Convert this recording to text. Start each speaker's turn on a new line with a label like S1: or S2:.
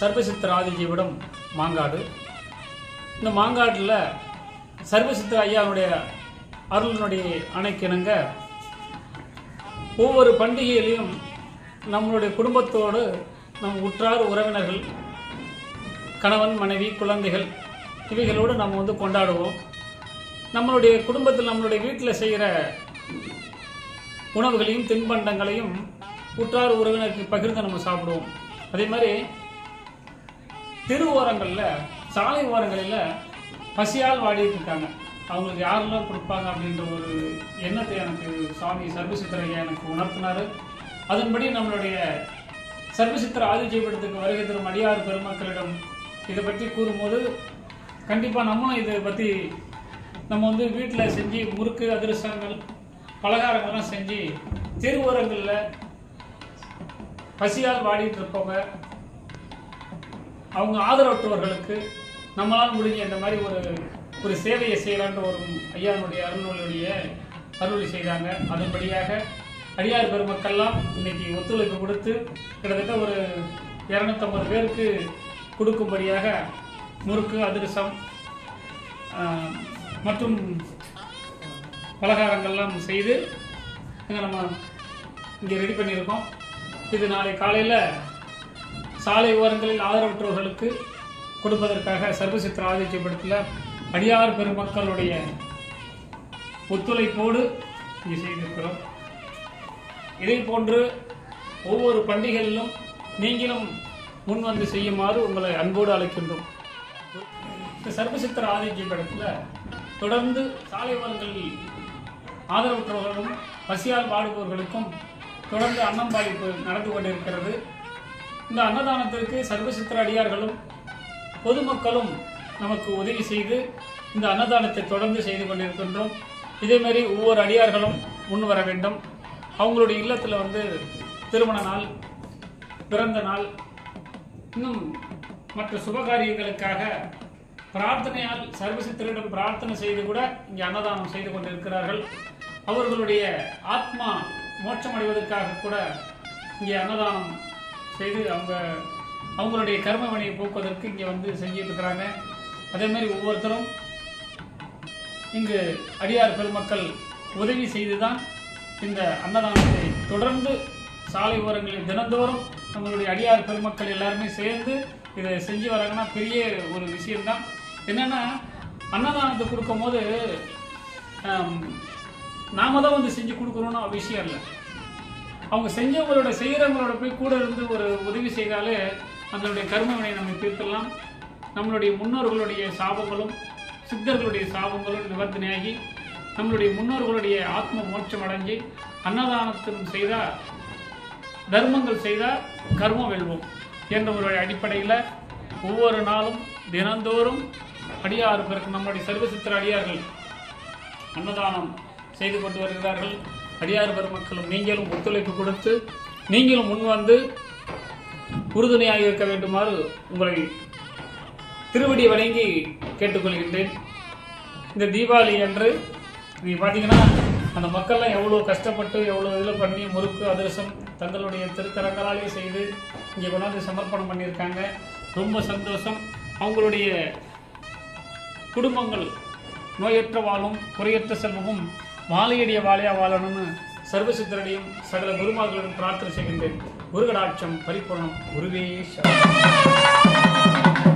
S1: சர்வசித்தர் ஆதிஜீவிடம் மாங்காடு இந்த மாங்காட்டில் சர்வசித்தர் ஐயாவுடைய அருளினுடைய அணைக்கிணங்க ஒவ்வொரு பண்டிகையிலையும் நம்மளுடைய குடும்பத்தோடு நம் உற்றார் உறவினர்கள் கணவன் மனைவி குழந்தைகள் இவைகளோடு நம்ம வந்து கொண்டாடுவோம் நம்மளுடைய குடும்பத்தில் நம்மளுடைய வீட்டில் செய்கிற உணவுகளையும் தின்பண்டங்களையும் உற்றார் உறவினருக்கு பகிர்ந்து நம்ம சாப்பிடுவோம் அதே மாதிரி தெரு ஓரங்களில் சாலை ஓரங்களில் பசியால் வாடிட்டு இருக்காங்க அவங்களுக்கு யாரெல்லாம் கொடுப்பாங்க அப்படின்ற ஒரு எண்ணத்தை எனக்கு சுவாமி சர்வசித்தரையா எனக்கு உணர்த்தினாரு அதன்படி நம்மளுடைய சர்வசித்திர ஆதிஜீவிடத்துக்கு வருகை தரும் அடியார் பெருமக்களிடம் இதை பற்றி கூறும்போது கண்டிப்பாக நம்மளும் இதை பற்றி நம்ம வந்து வீட்டில் செஞ்சு முறுக்கு அதிரசங்கள் பலகாரங்கள்லாம் செஞ்சு தெரு ஓரங்களில் பசியால் வாடிட்டு இருப்பவங்க அவங்க ஆதரவற்றவர்களுக்கு நம்மளால் முடிஞ்ச இந்த மாதிரி ஒரு ஒரு சேவையை செய்யலான்ற ஒரு ஐயானுடைய அருள்நூலுடைய அருளி செய்தாங்க அதன்படியாக அடியார் பெருமக்கள்லாம் இன்னைக்கு ஒத்துழைப்பு கொடுத்து கிட்டத்தட்ட ஒரு இரநூத்தம்பது பேருக்கு கொடுக்கும்படியாக முறுக்கு அதிரசம் ஆஹ், மற்றும் பலகாரங்கள்லாம் செய்து இங்கே நம்ம இங்கே ரெடி பண்ணியிருக்கோம் இது நாளை காலையில் சாலை ஓரங்களில் ஆதரவற்றவர்களுக்கு கொடுப்பதற்காக சர்வசித்திர ஆதித்யபடத்தில் அடியார் பெருமக்களுடைய ஒத்துழைப்போடு இங்கே செய்திருக்கிறோம் இதை போன்று ஒவ்வொரு பண்டிகைகளிலும் நீங்களும் முன் வந்து செய்யுமாறு உங்களை அன்போடு அழைக்கின்றோம் இந்த சர்வசித்திர ஆதித்ய படத்தில் தொடர்ந்து சாலை ஓரங்களில் ஆதரவற்றவர்களும் பசியால் பாடுபவர்களுக்கும் தொடர்ந்து அன்னம்பாய்ப்பு நடந்து கொண்டிருக்கிறது இந்த அன்னதானத்திற்கு சர்வசித்திர அடியார்களும் பொதுமக்களும் நமக்கு உதவி செய்து இந்த அன்னதானத்தை தொடர்ந்து செய்து கொண்டிருக்கின்றோம் இதே மாதிரி ஒவ்வொரு அடியார்களும் முன் வர வேண்டும் அவங்களுடைய இல்லத்தில் வந்து திருமண நாள் பிறந்த நாள் இன்னும் மற்ற சுபகாரியங்களுக்காக பிரார்த்தனையால் சர்வசித்தரிடம் பிரார்த்தனை செய்து கூட இங்கே அன்னதானம் செய்து கொண்டிருக்கிறார்கள் அவர்களுடைய ஆத்மா மோட்சம் அடைவதற்காக கூட இங்கே அன்னதானம் செய்து அவங்க அவங்களுடைய கர்ம வினையை போக்குவதற்கு இங்கே வந்து செஞ்சுட்டு இருக்கிறாங்க அதே மாதிரி ஒவ்வொருத்தரும் இங்கு அடியார் பெருமக்கள் உதவி செய்துதான் இந்த அன்னதானத்தை தொடர்ந்து சாலை ஓரங்களில் தினந்தோறும் நம்மளுடைய அடியார் பெருமக்கள் எல்லாருமே சேர்ந்து இதை செஞ்சு வராங்கன்னா பெரிய ஒரு விஷயம்தான் என்னன்னா அன்னதானத்தை கொடுக்கும்போது ஆம், நாம தான் வந்து செஞ்சு கொடுக்குறோம்னு விஷயம் இல்லை அவங்க செஞ்சவங்களோட செய்கிறவங்களோட போய் கூட இருந்து ஒரு உதவி செய்தாலே அதனுடைய கர்மவினை நம்ம தீர்த்தலாம் நம்மளுடைய முன்னோர்களுடைய சாபங்களும் சித்தர்களுடைய சாபங்களும் நிவர்த்தனையாகி நம்மளுடைய முன்னோர்களுடைய ஆத்ம மோட்சம் அடைஞ்சு அன்னதானத்திலும் செய்தால் தர்மங்கள் செய்தால் கர்மம் வெல்வோம் என்ற ஒரு அடிப்படையில் ஒவ்வொரு நாளும் தினந்தோறும் அடியார் பிறகு நம்முடைய சர்வசித்திர அடியார்கள் அன்னதானம் செய்து கொண்டு வருகிறார்கள் அடியார் பெருமக்களும் நீங்களும் ஒத்துழைப்பு கொடுத்து நீங்களும் முன் வந்து உறுதுணையாக இருக்க வேண்டுமாறு உங்களை திருவடி வணங்கி கேட்டுக்கொள்கின்றேன் இந்த தீபாவளி அன்று நீங்கள் பார்த்தீங்கன்னா அந்த மக்கள்லாம் எவ்வளோ கஷ்டப்பட்டு எவ்வளோ இதில் பண்ணி முறுக்கு அதிரசம் தங்களுடைய திருக்கரங்களாலே செய்து இங்கே கொண்டாந்து சமர்ப்பணம் பண்ணியிருக்காங்க ரொம்ப சந்தோஷம் அவங்களுடைய குடும்பங்கள் நோயற்ற வாழும் குறையற்ற செல்வமும் வாழையடிய வாழையா வாழணும்னு சர்வசித்தரடியும் சகல குருமார்களிடம் பிரார்த்தனை செய்கின்றேன் குருகடாட்சம் பரிபூர்ணம் குருவே சரணம்